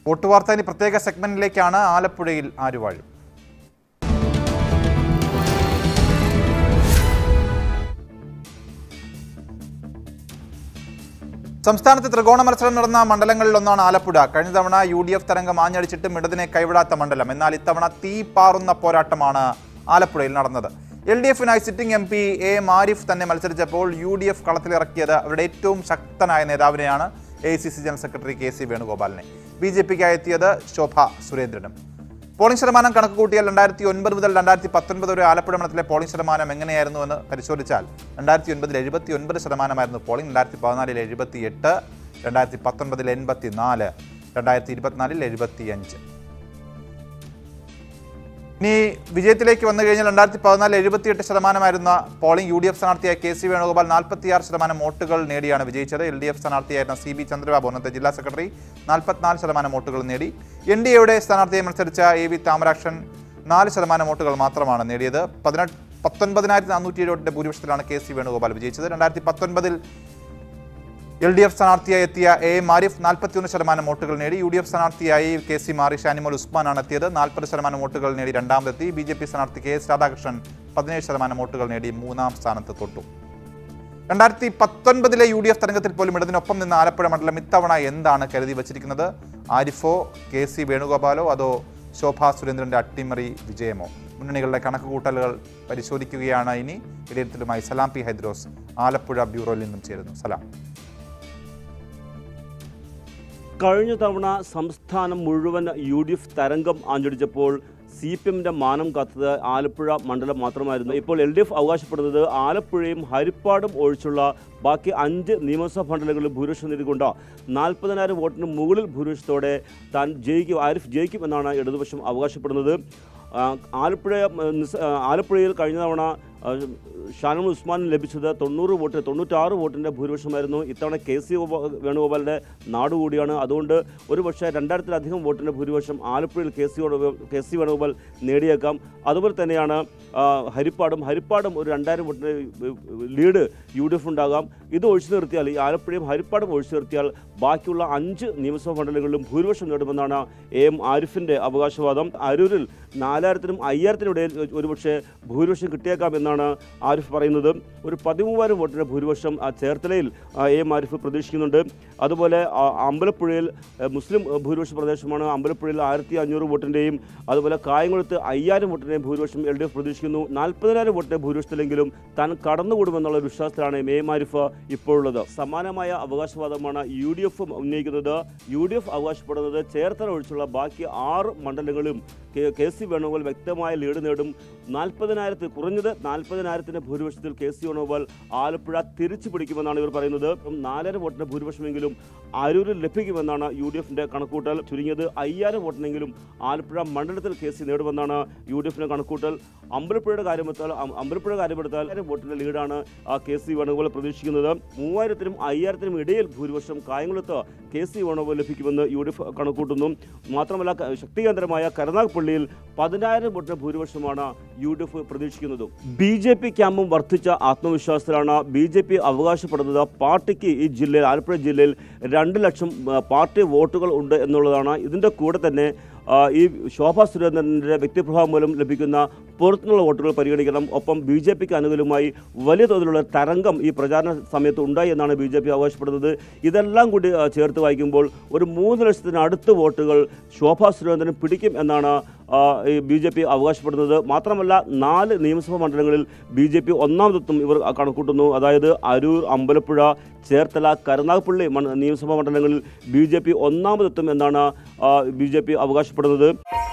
പൊട്ടുവാർത്ത ഇനി പ്രത്യേക സെഗ്മെന്റിലേക്കാണ് ആലപ്പുഴയിൽ ആരുവാഴും സംസ്ഥാനത്ത് ത്രികോണ മത്സരം നടന്ന മണ്ഡലങ്ങളിലൊന്നാണ് ആലപ്പുഴ കഴിഞ്ഞ തവണ യു ഡി എഫ് തരംഗം ആഞ്ഞടിച്ചിട്ടും ഇടതിനെ കൈവിടാത്ത മണ്ഡലം എന്നാൽ ഇത്തവണ തീ പാറുന്ന പോരാട്ടമാണ് ആലപ്പുഴയിൽ നടന്നത് എൽ ഡി എഫിനായി സിറ്റിംഗ് എം പി എ മാരിഫ് തന്നെ മത്സരിച്ചപ്പോൾ യു ഡി എഫ് കളത്തിലിറക്കിയത് അവരുടെ ഏറ്റവും ശക്തനായ നേതാവിനെയാണ് A C C general secretary K C വേണുഗോപാലിനെ ബി ജെ പിക്കായി എത്തിയത് ശോഭ സുരേന്ദ്രനും പോളിംഗ് ശതമാനം കണക്ക് കൂട്ടിയാൽ രണ്ടായിരത്തി ഒൻപത് മുതൽ രണ്ടായിരത്തി പത്തൊൻപത് വരെ ആലപ്പുഴ മണ്ഡലത്തിലെ പോളിംഗ് ശതമാനം എങ്ങനെയായിരുന്നു എന്ന് പരിശോധിച്ചാൽ രണ്ടായിരത്തി ഒൻപതിൽ എഴുപത്തി ഒൻപത് ശതമാനമായിരുന്നു പോളിംഗ് രണ്ടായിരത്തി പതിനാലിൽ എഴുപത്തി എട്ട് രണ്ടായിരത്തി പത്തൊൻപതിൽ എൺപത്തി നാല് രണ്ടായിരത്തി ഇരുപത്തിനാലിൽ എഴുപത്തി അഞ്ച് ഇനി വിജയത്തിലേക്ക് വന്നു കഴിഞ്ഞാൽ രണ്ടായിരത്തി പതിനാലിൽ എഴുപത്തിയെട്ട് ശതമാനമായിരുന്ന പോളിംഗ് യു ഡി എഫ് സ്ഥാനാർത്ഥിയായ കെ സി വേണുഗോപാൽ നാൽപ്പത്തിയാറ് ശതമാനം വോട്ടുകൾ നേടിയാണ് വിജയിച്ചത് എൽ ഡി എഫ് സ്ഥാനാർത്ഥിയായിരുന്ന സി ബി ചന്ദ്രബാബു അന്നത്തെ ജില്ലാ സെക്രട്ടറി നാൽപ്പത്തിനാല് ശതമാനം വോട്ടുകൾ നേടി എൻ ഡി എയുടെ സ്ഥാനാർത്ഥിയെ മത്സരിച്ച എ വി താമരാക്ഷൻ നാല് ശതമാനം വോട്ടുകൾ മാത്രമാണ് നേടിയത് പതിനെട്ട് പത്തൊൻപതിനായിരത്തി നാനൂറ്റി ഏഴ് വോട്ടിന്റെ ഭൂരിപക്ഷത്തിലാണ് കെ സി വേണുഗോപാൽ വിജയിച്ചത് രണ്ടായിരത്തി പത്തൊൻപതിൽ എൽ ഡി എഫ് സ്ഥാനാർത്ഥിയായി എത്തിയ എ മാരിഫ് നാൽപ്പത്തിയൊന്ന് ശതമാനം വോട്ടുകൾ നേടി യു ഡി എഫ് സ്ഥാനാർത്ഥിയായി കെ സി മാറി ഷാനിമോൾ ഉസ്മാനാണ് എത്തിയത് നാൽപ്പത് ശതമാനം വോട്ടുകൾ നേടി രണ്ടാമതെത്തി ബി ജെ പി സ്ഥാനാർത്ഥി കെ എസ് രാധാകൃഷ്ണൻ പതിനേഴ് ശതമാനം വോട്ടുകൾ നേടി മൂന്നാം സ്ഥാനത്ത് തൊട്ടു രണ്ടായിരത്തി പത്തൊൻപതിലെ യു ഡി എഫ് തരംഗത്തിൽ പോലും ഇടതിനൊപ്പം നിന്ന ആലപ്പുഴ മണ്ഡലം ഇത്തവണ എന്താണ് കരുതി വച്ചിരിക്കുന്നത് ആരിഫോ കെ സി വേണുഗോപാലോ അതോ ശോഭാ സുരേന്ദ്രന്റെ അട്ടിമറി വിജയമോ മുന്നണികളുടെ കണക്കുകൂട്ടലുകൾ പരിശോധിക്കുകയാണ് ഇനി വിലയിരുത്തലുമായി സലാം പി ഹൈദ്രോസ് ആലപ്പുഴ ബ്യൂറോയിൽ നിന്നും ചേരുന്നു സലാം കഴിഞ്ഞ തവണ സംസ്ഥാനം മുഴുവൻ യു ഡി എഫ് തരംഗം ആഞ്ഞടിച്ചപ്പോൾ സി പി എമ്മിൻ്റെ മാനം കാത്തത് ആലപ്പുഴ മണ്ഡലം മാത്രമായിരുന്നു ഇപ്പോൾ എൽ ഡി എഫ് അവകാശപ്പെടുന്നത് ആലപ്പുഴയും ഹരിപ്പാടും ഒഴിച്ചുള്ള ബാക്കി അഞ്ച് നിയമസഭാ മണ്ഡലങ്ങളിൽ ഭൂരിപക്ഷം നേടിക്കൊണ്ട് നാൽപ്പതിനായിരം വോട്ടിന് മുകളിൽ ഭൂരിപക്ഷത്തോടെ താൻ ജയിക്കും ആരിഫ് ജയിക്കും എന്നാണ് ഇടതുപക്ഷം അവകാശപ്പെടുന്നത് ആ, ആലപ്പുഴ ഉം, നിസ്- ആ, ആലപ്പുഴയിൽ കഴിഞ്ഞ തവണ ആ, ഷാനമുൽ ഉസ്മാൻ ലഭിച്ചത് തൊണ്ണൂറ് വോട്ട് തൊണ്ണൂറ്റാറ് വോട്ടിൻ്റെ ഭൂരിപക്ഷമായിരുന്നു ഇത്തവണ കെ സി വേണുഗോപാലിൻ്റെ നാട് കൂടിയാണ് അതുകൊണ്ട് ഒരു പക്ഷേ രണ്ടായിരത്തിലധികം വോട്ടിൻ്റെ ഭൂരിപക്ഷം ആലപ്പുഴയിൽ K C Venugopal K C Venugopal നേടിയേക്കാം അതുപോലെ തന്നെയാണ് ആ, ഹരിപ്പാടും ഹരിപ്പാടും ഒരു രണ്ടായിരം വോട്ടിൻ്റെ ലീഡ് യു ഡി എഫ് ഉണ്ടാകാം ഇത് ഒഴിച്ചു നിർത്തിയാൽ ഈ ആലപ്പുഴയും ഹരിപ്പാടും ഒഴിച്ചു നിർത്തിയാൽ ബാക്കിയുള്ള അഞ്ച് നിയമസഭാ മണ്ഡലങ്ങളിലും ഭൂരിപക്ഷം നേടുമെന്നാണ് എ എം ആരിഫിൻ്റെ അവകാശവാദം അരൂരിൽ നാലായിരത്തിനും അയ്യായിരത്തിനും ഇടയിൽ ഒരുപക്ഷെ ഭൂരിപക്ഷം കിട്ടിയേക്കാം എന്നാണ് ആരിഫ് പറയുന്നത് ഒരു പതിമൂവായിരം വോട്ടിൻ്റെ ഭൂരിപക്ഷം ആ ചേർത്തലയിൽ ആ, എ എം ആരിഫ് പ്രതീക്ഷിക്കുന്നുണ്ട് അതുപോലെ ആ, അമ്പലപ്പുഴയിൽ ആ, മുസ്ലിം ഭൂരിപക്ഷ പ്രദേശമാണ് അമ്പലപ്പുഴയിൽ ആയിരത്തി അഞ്ഞൂറ് വോട്ടിൻ്റെയും അതുപോലെ കായംകുളത്ത് അയ്യായിരം വോട്ടിൻ്റെയും ഭൂരിപക്ഷം എൽ ഡി എഫ് പ്രതീക്ഷിക്കുന്നു നാൽപ്പതിനായിരം വോട്ടിൻ്റെ ഭൂരിപക്ഷത്തിലെങ്കിലും താൻ കടന്നുകൂടുമെന്നുള്ള ഒരു വിശ്വാസത്തിലാണ് എ എം ആരിഫ് ഇപ്പോഴുള്ളത് സമാനമായ അവകാശവാദമാണ് യു ഡി എഫ് ഉന്നയിക്കുന്നത് യു ഡി എഫ് അവകാശപ്പെടുന്നത് ചേർത്തല ഒഴിച്ചുള്ള ബാക്കി ആറ് മണ്ഡലങ്ങളും കെ കെ സി വേണുഗോപാൽ വ്യക്തമായ ലീഡ് നേടും നാൽപ്പതിനായിരത്തിൽ കുറഞ്ഞത് നാൽപ്പതിനായിരത്തിൻ്റെ ഭൂരിപക്ഷത്തിൽ കെ സി വേണുഗോപാൽ ആലപ്പുഴ തിരിച്ചു പിടിക്കുമെന്നാണ് ഇവർ പറയുന്നത് അപ്പം നാലര വോട്ടിൻ്റെ ഭൂരിപക്ഷമെങ്കിലും അരൂരിൽ ലഭിക്കുമെന്നാണ് യു ഡി എഫിൻ്റെ കണക്കൂട്ടൽ ചുരുങ്ങിയത് അയ്യായിരം വോട്ടിനെങ്കിലും ആലപ്പുഴ മണ്ഡലത്തിൽ കെ സി നേടുമെന്നാണ് യു ഡി എഫിൻ്റെ കണക്കൂട്ടൽ അമ്പലപ്പുഴയുടെ കാര്യമെടുത്താൽ അം- അമ്പലപ്പുഴ കാര്യമെടുത്താൽ ആയിരം വോട്ടിൻ്റെ ലീഡാണ് ആ കെ സി വേണുഗോപാൽ പ്രതീക്ഷിക്കുന്നത് മൂവായിരത്തിനും അയ്യായിരത്തിനും ഇടയിൽ ഭൂരിപക്ഷം കായംകുളത്ത് കെ സി വേണുഗോപാൽ ലഭിക്കുമെന്ന് യു ഡി എഫ് കണക്കൂട്ടുന്നു മാത്രമല്ല ക- ശക്തി കേന്ദ്രമായ കരുനാഗപ്പള്ളിയിൽ പതിനായിരം വോട്ടിന് ഭൂരിപക്ഷമാണ് യു ഡി എഫ് പ്രതീക്ഷിക്കുന്നത് ബി ജെ പി ക്യാമ്പും വർദ്ധിച്ച ആത്മവിശ്വാസത്തിലാണ് ബി ജെ പി അവകാശപ്പെടുന്നത് പാർട്ടിക്ക് ഈ ജില്ലയിൽ ആലപ്പുഴ ജില്ലയിൽ രണ്ട് ലക്ഷം ആ, പാർട്ടി വോട്ടുകൾ ഉണ്ട് എന്നുള്ളതാണ് ഇതിൻ്റെ കൂടെ തന്നെ ആ, ഈ ശോഭാ സുരേന്ദ്രൻ്റെ വ്യക്തിപ്രഭാവം മൂലം ലഭിക്കുന്ന പുറത്തുനിന്നുള്ള വോട്ടുകൾ പരിഗണിക്കണം ഒപ്പം ബി ജെ പിക്ക് അനുകൂലമായി വലിയ തോതിലുള്ള തരംഗം ഈ പ്രചാരണ സമയത്ത് ഉണ്ടായി എന്നാണ് ബി ജെ പി അവകാശപ്പെടുന്നത് ഇതെല്ലാം കൂടി ആ, ചേർത്ത് വായിക്കുമ്പോൾ ഒരു മൂന്ന് ലക്ഷത്തിന് അടുത്ത് വോട്ടുകൾ ശോഭാ സുരേന്ദ്രൻ പിടിക്കും എന്നാണ് ആ, ഈ ബി ജെ പി അവകാശപ്പെടുന്നത് മാത്രമല്ല നാല് നിയമസഭാ മണ്ഡലങ്ങളിൽ ബി ജെ പി ഒന്നാമതെത്തും ഇവർ കണക്കൂട്ടുന്നു അതായത് അരൂർ അമ്പലപ്പുഴ ചേർത്തല കരുനാഗപ്പള്ളി മണ്ഡ- നിയമസഭാ മണ്ഡലങ്ങളിൽ ബി ജെ പി ഒന്നാമതെത്തും എന്നാണ് ബി ജെ പി അവകാശപ്പെടുന്നത്